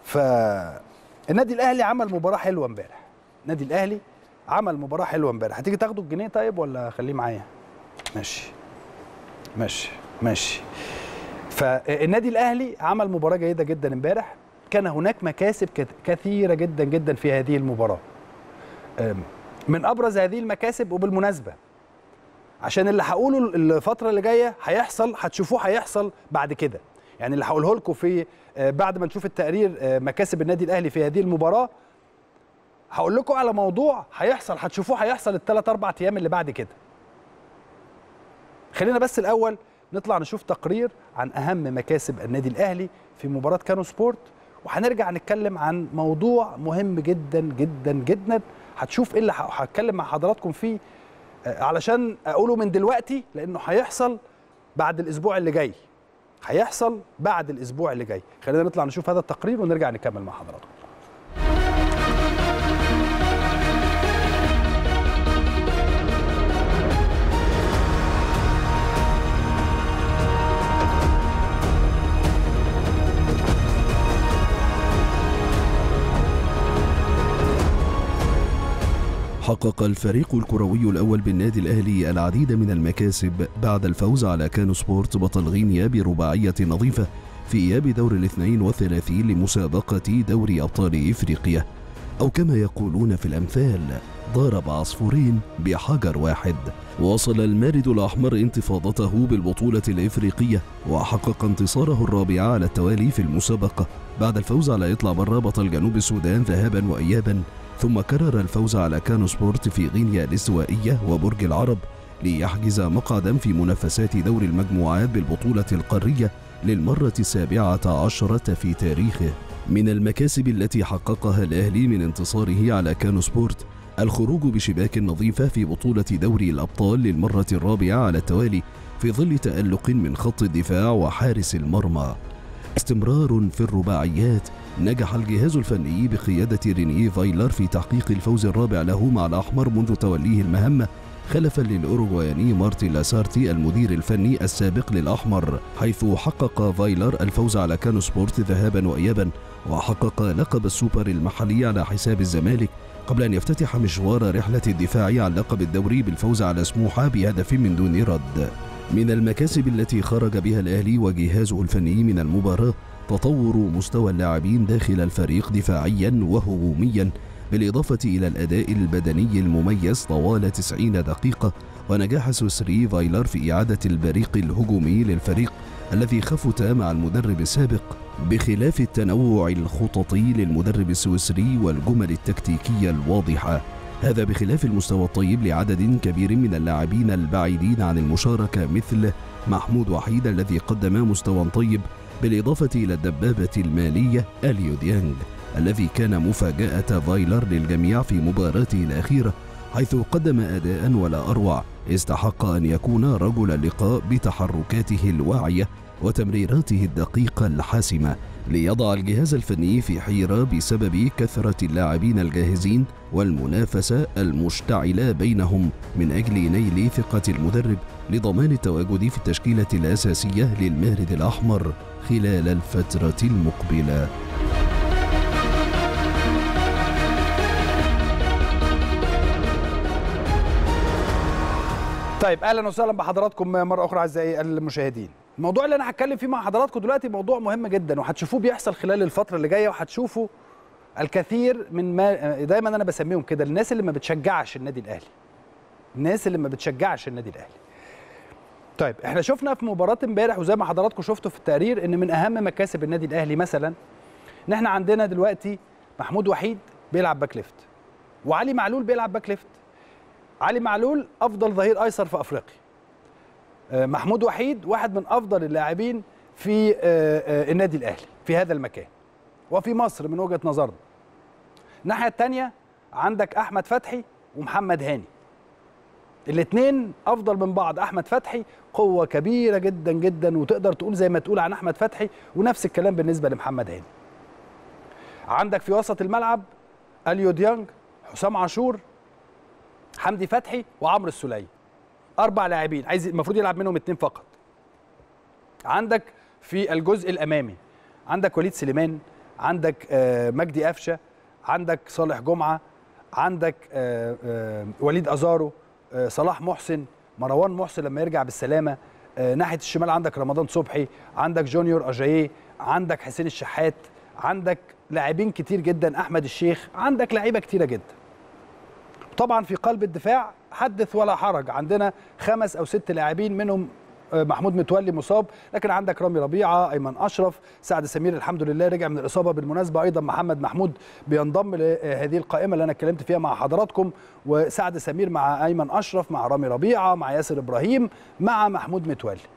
فالنادي الاهلي عمل مباراه حلوه امبارح النادي الاهلي عمل مباراه حلوه امبارح هتيجي تاخدوا الجنيه طيب ولا خليه معايا ماشي ماشي ماشي فالنادي الاهلي عمل مباراه جيده جدا امبارح كان هناك مكاسب كت- كثيره جدا جدا في هذه المباراه أم، من ابرز هذه المكاسب وبالمناسبه عشان اللي هقوله الفتره اللي جايه هيحصل هتشوفوه هيحصل بعد كده يعني اللي هقوله لكم في آه، بعد ما نشوف التقرير آه، مكاسب النادي الاهلي في هذه المباراه هقول لكم على موضوع هيحصل هتشوفوه هيحصل الثلاث اربع ايام اللي بعد كده خلينا بس الاول نطلع نشوف تقرير عن اهم مكاسب النادي الاهلي في مباراه كانو سبورت وهنرجع نتكلم عن موضوع مهم جدا جدا جدا هتشوف ايه اللي ه- هتكلم مع حضراتكم فيه آه، علشان اقوله من دلوقتي لانه هيحصل بعد الاسبوع اللي جاي هيحصل بعد الاسبوع اللي جاي خلينا نطلع نشوف هذا التقرير ونرجع نكمل مع حضراتكم حقق الفريق الكروي الأول بالنادي الأهلي العديد من المكاسب بعد الفوز على كانو سبورت بطل غينيا برباعية نظيفة في إياب دور الاثنين والثلاثين لمسابقة دوري أبطال إفريقيا أو كما يقولون في الأمثال ضرب عصفورين بحجر واحد واصل المارد الأحمر انتفاضته بالبطولة الإفريقية وحقق انتصاره الرابع على التوالي في المسابقة بعد الفوز على إطلع برا بطل جنوب السودان ذهابا وإيابا ثم كرر الفوز على كانو سبورت في غينيا الاستوائية وبرج العرب ليحجز مقعدا في منافسات دور المجموعات بالبطولة القارية للمرة السابعة عشرة في تاريخه من المكاسب التي حققها الأهلي من انتصاره على كانو سبورت الخروج بشباك نظيفة في بطولة دوري الأبطال للمرة الرابعة على التوالي في ظل تألق من خط الدفاع وحارس المرمى استمرار في الرباعيات نجح الجهاز الفني بقيادة رينيه فايلر في تحقيق الفوز الرابع له مع الأحمر منذ توليه المهمة خلفا للأوروغواني مارتن لاسارتي المدير الفني السابق للأحمر حيث حقق فايلر الفوز على كانو سبورت ذهابا وإيابا وحقق لقب السوبر المحلي على حساب الزمالك قبل أن يفتتح مشوار رحلة الدفاع عن لقب الدوري بالفوز على سموحة بهدف من دون رد من المكاسب التي خرج بها الأهلي وجهازه الفني من المباراة تطور مستوى اللاعبين داخل الفريق دفاعيا وهجوميا بالإضافة إلى الأداء البدني المميز طوال 90 دقيقة ونجاح سوسري فايلر في إعادة البريق الهجومي للفريق الذي خفت مع المدرب السابق بخلاف التنوع الخططي للمدرب السويسري والجمل التكتيكية الواضحة هذا بخلاف المستوى الطيب لعدد كبير من اللاعبين البعيدين عن المشاركة مثل محمود وحيد الذي قدم مستوى طيب بالإضافة إلى الدبابة المالية أليو ديانج الذي كان مفاجأة فايلر للجميع في مباراته الأخيرة حيث قدم أداء ولا أروع استحق أن يكون رجل اللقاء بتحركاته الواعية وتمريراته الدقيقة الحاسمة ليضع الجهاز الفني في حيرة بسبب كثرة اللاعبين الجاهزين والمنافسة المشتعلة بينهم من أجل نيل ثقة المدرب لضمان التواجد في التشكيلة الأساسية للمارد الأحمر خلال الفترة المقبلة طيب اهلا وسهلا بحضراتكم مره اخرى اعزائي المشاهدين الموضوع اللي انا هتكلم فيه مع حضراتكم دلوقتي موضوع مهم جدا وهتشوفوه بيحصل خلال الفتره اللي جايه وهتشوفوا الكثير من ما دايما انا بسميهم كده الناس اللي ما بتشجعش النادي الاهلي الناس اللي ما بتشجعش النادي الاهلي طيب احنا شفنا في مباراه امبارح وزي ما حضراتكم شفتوا في التقرير ان من اهم مكاسب النادي الاهلي مثلا ان احنا عندنا دلوقتي محمود وحيد بيلعب باك ليفت وعلي معلول بيلعب باك ليفت علي معلول افضل ظهير ايسر في افريقيا آه، محمود وحيد واحد من افضل اللاعبين في آه، آه، النادي الاهلي في هذا المكان وفي مصر من وجهه نظرنا الناحيه الثانيه عندك احمد فتحي ومحمد هاني الاثنين افضل من بعض احمد فتحي قوه كبيره جدا جدا وتقدر تقول زي ما تقول عن احمد فتحي ونفس الكلام بالنسبه لمحمد هاني عندك في وسط الملعب اليو ديانج حسام عاشور حمدي فتحي وعمرو السوليه اربع لاعبين عايز المفروض يلعب منهم اثنين فقط عندك في الجزء الامامي عندك وليد سليمان عندك آه، مجدي قفشه عندك صالح جمعه عندك آه، آه، وليد ازارو آه، صلاح محسن مروان محسن لما يرجع بالسلامه آه، ناحيه الشمال عندك رمضان صبحي عندك جونيور اجاييه عندك حسين الشحات عندك لاعبين كتير جدا احمد الشيخ عندك لعيبه كتيره جدا طبعا في قلب الدفاع حدث ولا حرج عندنا خمس او ست لاعبين منهم آه، محمود متولي مصاب لكن عندك رامي ربيعه ايمن اشرف سعد سمير الحمد لله رجع من الاصابه بالمناسبه ايضا محمد محمود بينضم لهذه القائمه اللي انا اتكلمت فيها مع حضراتكم وسعد سمير مع ايمن اشرف مع رامي ربيعه مع ياسر ابراهيم مع محمود متولي